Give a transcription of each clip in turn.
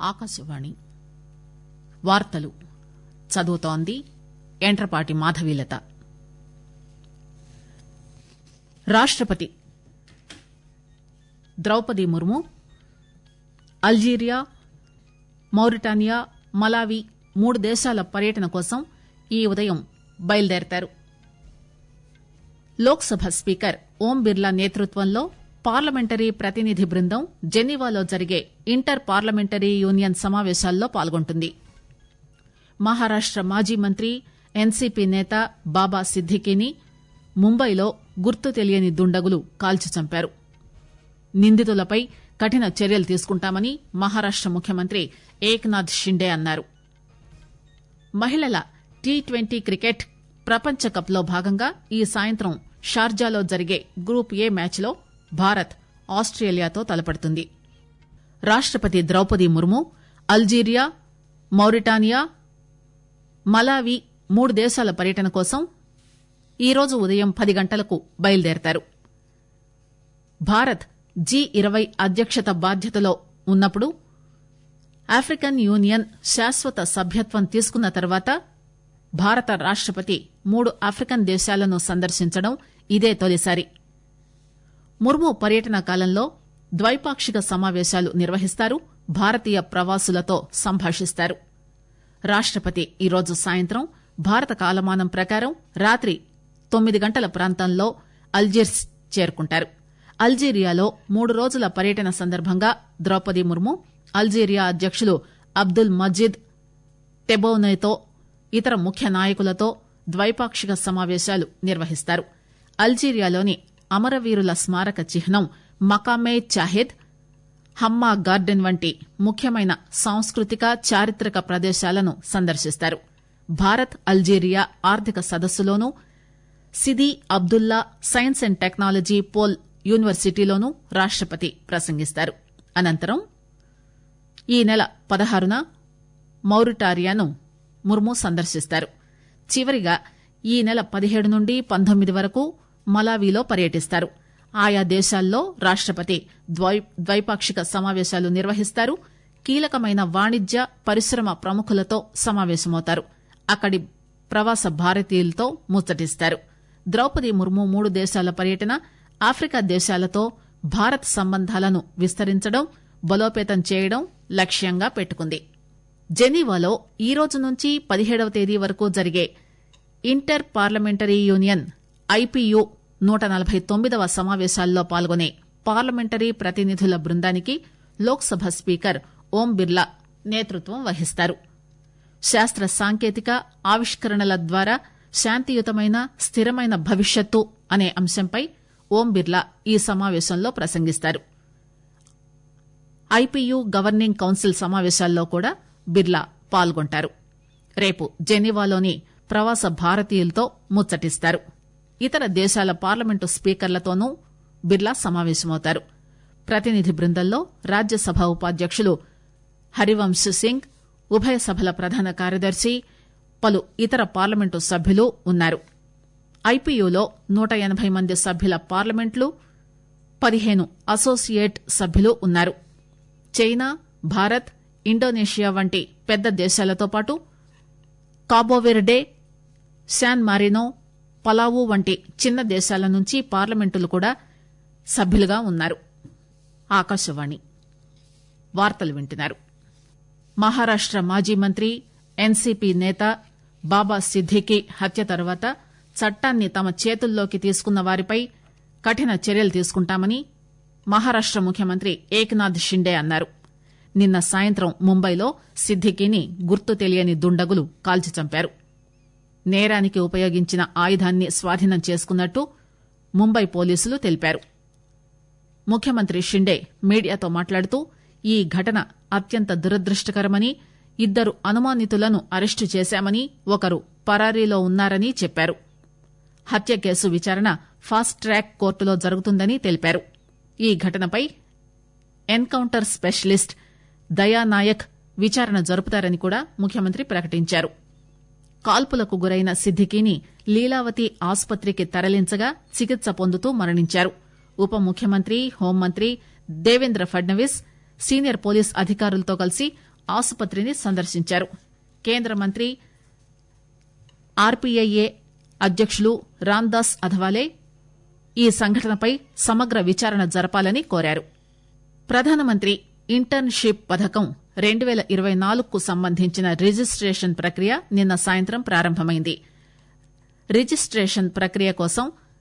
ఆకాశవాణి వార్తలు చదువుతోంది ఎంట్రపాటి మాధవీలత రాష్టపతి Draupadi Murmu Algeria Mauritania Malawi మూడు దేశాల పర్యటన కోసం ఈ ఉదయం బయలుదేరతారు లోక్ సభ స్పీకర్ ఓం బిర్లా నేతృత్వంలో పార్లమెంటరీ ప్రతినిధి బృందం జెనీవాలో జరిగే ఇంటర్ పార్లమెంటరీ యూనియన్ సమావేశాల్లో పాల్గొంటుంది మహారాష్ట మాజీ మంత్రి ఎన్సీపీ నేత బాబా సిద్దికీని ముంబైలో గుర్తు తెలియని దుండగులు కాల్చి చంపారు నిందితులపై కఠిన చర్యలు తీసుకుంటామని మహారాష్ట ముఖ్యమంత్రి ఏక్నాథ్ షిండే అన్నారు మహిళల టీ ట్వంటీ క్రికెట్ ప్రపంచ కప్ లో భాగంగా ఈ సాయంత్రం షార్జాలో జరిగే గ్రూప్ ఏ మ్యాచ్ లో భారత్ ఆస్టేలియాతో తలపడుతుంది రాష్టపతి Draupadi Murmu Algeria Mauritania Malawi మూడు దేశాల పర్యటన కోసం ఈరోజు ఉదయం పది గంటలకు బయలుదేరతారు భారత్ జీ ఇరవై అధ్యక్షత బాధ్యతలో ఉన్నప్పుడు ఆఫ్రికన్ యూనియన్ శాశ్వత సభ్యత్వం తీసుకున్న తర్వాత భారత రాష్టపతి మూడు ఆఫ్రికన్ దేశాలను సందర్శించడం ఇదే తొలిసారి ముర్ము పర్యటన కాలంలో ద్వైపాక్షిక సమావేశాలు నిర్వహిస్తారు భారతీయ ప్రవాసులతో సంభాషిస్తారు రాష్టపతి ఈరోజు సాయంత్రం భారత కాలమానం ప్రకారం రాత్రి తొమ్మిది గంటల ప్రాంతంలో అల్జీర్స్ చేరుకుంటారు అల్జీరియాలో మూడు రోజుల పర్యటన సందర్భంగా ద్రౌపది ముర్ము అల్జీరియా అధ్యకులు అబ్దుల్ మజీద్ టెబోనేతో ఇతర ముఖ్య నాయకులతో ద్వైపాక్షిక సమావేశాలు నిర్వహిస్తారు అల్జీరియాలోని అమరవీరుల స్మారక చిహ్నం మకామే చాహెద్ హమ్మా గార్డెన్ వంటి ముఖ్యమైన సాంస్కృతిక చారిత్రక ప్రదేశాలను సందర్శిస్తారు భారత్ అల్జీరియా ఆర్థిక సదస్సులోనూ Sidi Abdellah science and technology pole యూనివర్సిటీలోనూ రాష్టపతి ప్రసంగిస్తారు అనంతరం ఈ నెల పదహారున మౌరిటారియాను ముర్ము సందర్శిస్తారు చివరిగా ఈ నెల పదిహేడు నుండి పంతొమ్మిది వరకు మలావిలో పర్యటిస్తారు ఆయా దేశాల్లో రాష్టపతి ద్వైపాక్షిక సమావేశాలు నిర్వహిస్తారు కీలకమైన వాణిజ్య పరిశ్రమ ప్రముఖులతో సమావేశమవుతారు అక్కడి ప్రవాస భారతీయులతో ముచ్చటిస్తారు ద్రౌపది ముర్ము మూడు దేశాల పర్యటన ఆఫ్రికా దేశాలతో భారత్ సంబంధాలను విస్తరించడం బలోపేతం చేయడం లక్ష్యంగా పెట్టుకుంది జెనీవాలో ఈ రోజు నుంచి పదిహేడవ తేదీ వరకు జరిగే ఇంటర్ పార్లమెంటరీ యూనియన్ ఐపీయూ నూట నలభై తొమ్మిదవ సమావేశాల్లో పాల్గొనే పార్లమెంటరీ ప్రతినిధుల బృందానికి లోక్ సభ స్పీకర్ ఓం బిర్లా నేతృత్వం వహిస్తారు శాస్త్ర సాంకేతిక ఆవిష్కరణల ద్వారా శాంతియుతమైన స్థిరమైన భవిష్యత్తు అనే అంశంపై ఓం బిర్లా ఈ సమావేశంలో ప్రసంగిస్తారు ఐపీయూ గవర్నింగ్ కౌన్సిల్ సమావేశాల్లో కూడా బిర్లా పాల్గొంటారు రేపు జెనీవాలోని ప్రవాస భారతీయులతో ముచ్చటిస్తారు ఇతర దేశాల పార్లమెంటు స్పీకర్లతోనూ బిర్లా సమావేశమవుతారు ప్రతినిధి బృందంలో రాజ్యసభ ఉపాధ్యకులు హరివంశ్ సింగ్ ఉభయ సభల ప్రధాన కార్యదర్శి పలు ఇతర పార్లమెంటు సభ్యులు ఉన్నారు ఐపీయూలో నూట ఎనబై మంది సభ్యుల పార్లమెంట్లు పదిహేను అసోసియేట్ సభ్యులు ఉన్నారు చైనా భారత్ ఇండోనేషియా వంటి పెద్ద దేశాలతో పాటు కాబోవెర్డే శాన్ మారినో పలావు వంటి చిన్న దేశాల నుంచి పార్లమెంటులు కూడా సభ్యులుగా ఉన్నారు ఆకాశవాణి వార్తలు వింటున్నారు మహారాష్ట మాజీ మంత్రి ఎన్సీపీ నేత బాబా సిద్దికీ హత్య తర్వాత చట్టాన్ని తమ చేతుల్లోకి తీసుకున్న వారిపై కఠిన చర్యలు తీసుకుంటామని మహారాష్ట ముఖ్యమంత్రి ఏక్నాథ్ షిండే అన్నారు నిన్న సాయంత్రం ముంబైలో సిద్దికీని గుర్తు తెలియని దుండగులు కాల్చి చంపారు నేరానికి ఉపయోగించిన ఆయుధాన్ని స్వాధీనం చేసుకున్నట్టు ముంబై పోలీసులు తెలిపారు ముఖ్యమంత్రి షిండే మీడియాతో మాట్లాడుతూ ఈ ఘటన అత్యంత దురదృష్టకరమని ఇద్దరు అనుమానితులను అరెస్టు చేశామని ఒకరు పరారీలో ఉన్నారని చెప్పారు హత్య కేసు విచారణ ఫాస్ట్ ట్రాక్ కోర్టులో జరుగుతుందని తెలిపారు ఈ ఘటనపై ఎన్కౌంటర్ స్పెషలిస్ట్ దయానాయక్ విచారణ జరుపుతారని కూడా ముఖ్యమంత్రి ప్రకటించారు కాల్పులకు గురైన సిద్దికీని లీలావతి ఆసుపత్రికి తరలించగా చికిత్స పొందుతూ మరణించారు ఉప ముఖ్యమంత్రి హోంమంత్రి దేవేంద్ర ఫడ్నవీస్ సీనియర్ పోలీస్ అధికారులతో కలిసి ఆసుపత్రిని సందర్శించారు కేంద్ర మంత్రి ఆర్పీఐఏ అధ్యకులు రామ్దాస్ అథవాలే ఈ సంఘటనపై సమగ్ర విచారణ జరపాలని కోరారు ప్రధానమంత్రి ఇంటర్న్ షిప్ పథకం రెండు పేల ఇరవై నాలుగుకు సంబంధించిన రిజిస్టేషన్ ప్రక్రియ నిన్న సాయంత్రం ప్రారంభమైంది రిజిస్టేషన్ ప్రక్రియ కోసం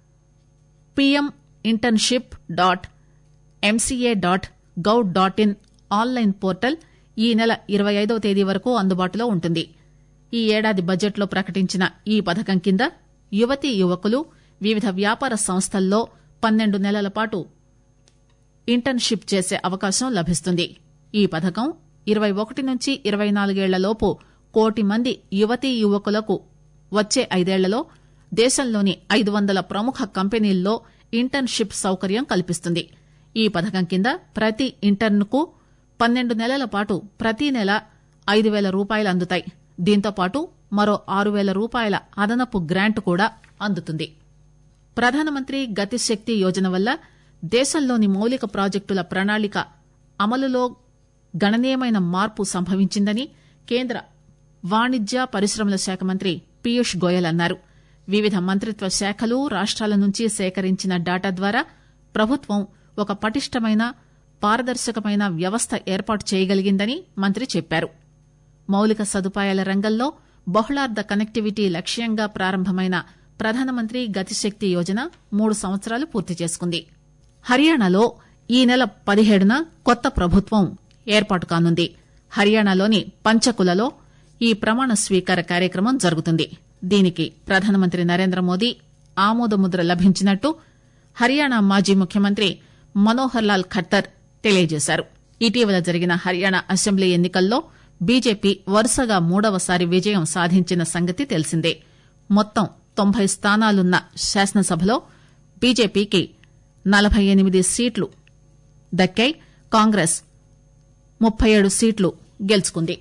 PM internship dot MCA dot gov dot in online portal ఈ నెల ఇరవై ఐదవ తేదీ వరకు అందుబాటులో ఉంటుంది ఈ ఏడాది బడ్జెట్లో ప్రకటించిన ఈ పథకం కింద యువతీ యువకులు వివిధ వ్యాపార సంస్థల్లో పన్నెండు నెలల పాటు ఇంటర్న్ షిప్ చేసే అవకాశం లభిస్తుంది ఈ పథకం ఇరవై ఒకటి నుంచి ఇరవై నాలుగేళ్లలోపు కోటి మంది యువతీ యువకులకు వచ్చే ఐదేళ్లలో దేశంలోని ఐదు వందల ప్రముఖ కంపెనీల్లో ఇంటర్న్ షిప్ సౌకర్యం కల్పిస్తుంది ఈ పథకం కింద ప్రతి ఇంటర్న్ కు పన్నెండు నెలల పాటు ప్రతి నెల ఐదు పేల రూపాయలు అందుతాయి దీంతో పాటు మరో ఆరు పేల రూపాయల అదనపు గ్రాంట్ కూడా అందుతుంది ప్రధానమంత్రి గతిశక్తి యోజన వల్ల దేశంలోని మౌలిక ప్రాజెక్టుల ప్రణాళిక అమలులో గణనీయమైన మార్పు సంభవించిందని కేంద్ర వాణిజ్య పరిశ్రమల శాఖ మంత్రి పీయూష్ గోయల్ అన్నారు వివిధ మంత్రిత్వ శాఖలు రాష్టాల నుంచి సేకరించిన డాటా ద్వారా ప్రభుత్వం ఒక పటిష్టమైన పారదర్శకమైన వ్యవస్థ ఏర్పాటు చేయగలిగిందని మంత్రి చెప్పారు మౌలిక సదుపాయాల రంగంలో బహుళార్ధ కనెక్టివిటీ లక్ష్యంగా ప్రారంభమైన ప్రధానమంత్రి గతిశక్తి యోజన మూడు సంవత్సరాలు పూర్తి చేసుకుంది హర్యానాలో ఈ నెల పదిహేడున కొత్త ప్రభుత్వం ఏర్పాటు కానుంది హర్యానాలోని పంచకులలో ఈ ప్రమాణ స్వీకార కార్యక్రమం జరుగుతుంది దీనికి ప్రధానమంత్రి నరేంద్ర మోదీ ఆమోదముద్ర లభించినట్టు హర్యానా మాజీ ముఖ్యమంత్రి మనోహర్ లాల్ ఖట్టర్ తెలియజేశారు ఇటీవల జరిగిన హర్యానా అసెంబ్లీ ఎన్నికల్లో బీజేపీ వరుసగా మూడవసారి విజయం సాధించిన సంగతి తెలిసిందే మొత్తం తొంభై స్థానాలున్న శాసనసభలో బీజేపీకి నలభై ఎనిమిది సీట్లు దక్కాయి కాంగ్రెస్ ముప్పై ఏడు సీట్లు గెలుచుకుంది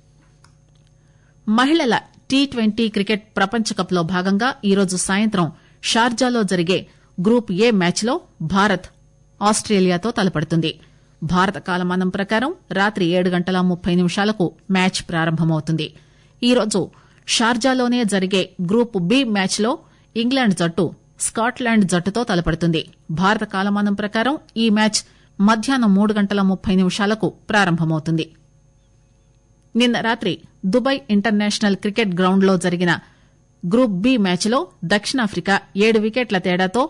మహిళల టీ ట్వంటీ క్రికెట్ ప్రపంచకప్ లో భాగంగా ఈరోజు సాయంత్రం షార్జాలో జరిగే గ్రూప్ ఏ మ్యాచ్ లో భారత్ ఆస్టేలియాతో తలపడుతుంది భారత కాలమానం ప్రకారం రాత్రి ఏడు గంటల ముప్పై నిమిషాలకు మ్యాచ్ ప్రారంభమవుతుంది ఈరోజు షార్జాలోనే జరిగే గ్రూప్ బి మ్యాచ్ లో ఇంగ్లాండ్ జట్టు స్కాట్లాండ్ జట్టుతో తలపడుతుంది భారత కాలమానం ప్రకారం ఈ మ్యాచ్ మధ్యాహ్నం మూడు గంటల ముప్పై నిమిషాలకు ప్రారంభమవుతుంది నిన్న రాత్రి దుబాయ్ ఇంటర్నేషనల్ క్రికెట్ గ్రౌండ్ లో జరిగిన గ్రూప్ బి మ్యాచ్ లో దక్షిణాఫ్రికా ఏడు వికెట్ల తేడాతో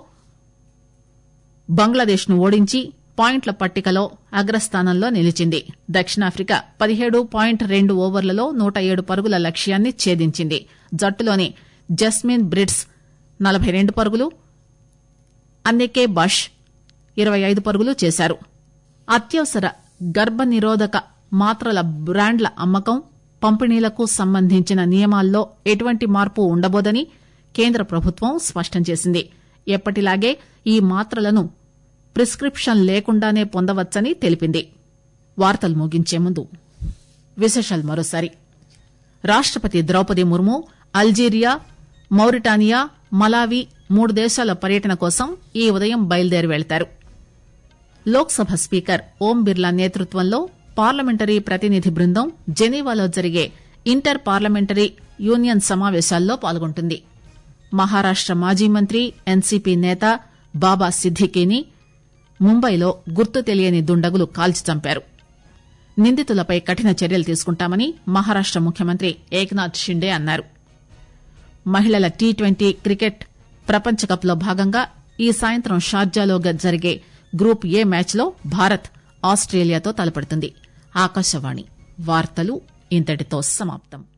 బంగ్లాదేశ్ ను ఓడించి పాయింట్ల పట్టికలో అగ్రస్థానంలో నిలిచింది దక్షిణాఫ్రికా పదిహేడు పాయింట్ రెండు ఓవర్లలో నూట ఏడు పరుగుల లక్ష్యాన్ని ఛేదించింది జట్టులోని జస్మిన్ బ్రిడ్స్ నలభై రెండు పరుగులు అన్నెకే బష్ ఇరవై ఐదు పరుగులు చేశారు అత్యవసర గర్భనిరోధక మాత్రల బ్రాండ్ల అమ్మకం పంపిణీలకు సంబంధించిన నియమాల్లో ఎటువంటి మార్పు ఉండబోదని కేంద్ర ప్రభుత్వం స్పష్టం చేసింది ఎప్పటిలాగే ఈ మాత్రలను ప్రిస్క్రిప్షన్ లేకుండానే పొందవచ్చని తెలిపింది వార్తలు ముగించే ముందు విశేషాలు మరోసారి రాష్టపతి Draupadi Murmu Algeria Mauritania Malawi మూడు దేశాల పర్యటన కోసం ఈ ఉదయం బయలుదేరి వెళ్తారు లోక్సభ స్పీకర్ ఓం బిర్లా నేతృత్వంలో పార్లమెంటరీ ప్రతినిధి బృందం జెనీవాలో జరిగే ఇంటర్ పార్లమెంటరీ యూనియన్ సమావేశాల్లో పాల్గొంటుంది మహారాష్ట మాజీ మంత్రి ఎన్సీపీ నేత బాబా సిద్దికీని ముంబైలో గుర్తు తెలియని దుండగులు కాల్చి చంపారు నిందితులపై కఠిన చర్యలు తీసుకుంటామని మహారాష్ట ముఖ్యమంత్రి ఏక్నాథ్ షిండే అన్నారు మహిళల టీ ట్వంటీ క్రికెట్ ప్రపంచకప్ లో భాగంగా ఈ సాయంత్రం షార్జాలో జరిగే గ్రూప్ ఏ మ్యాచ్ లో భారత్ ఆస్టేలియాతో తలపడుతుంది ఆకాశవాణి వార్తలు ఇంతటితో సమాప్తం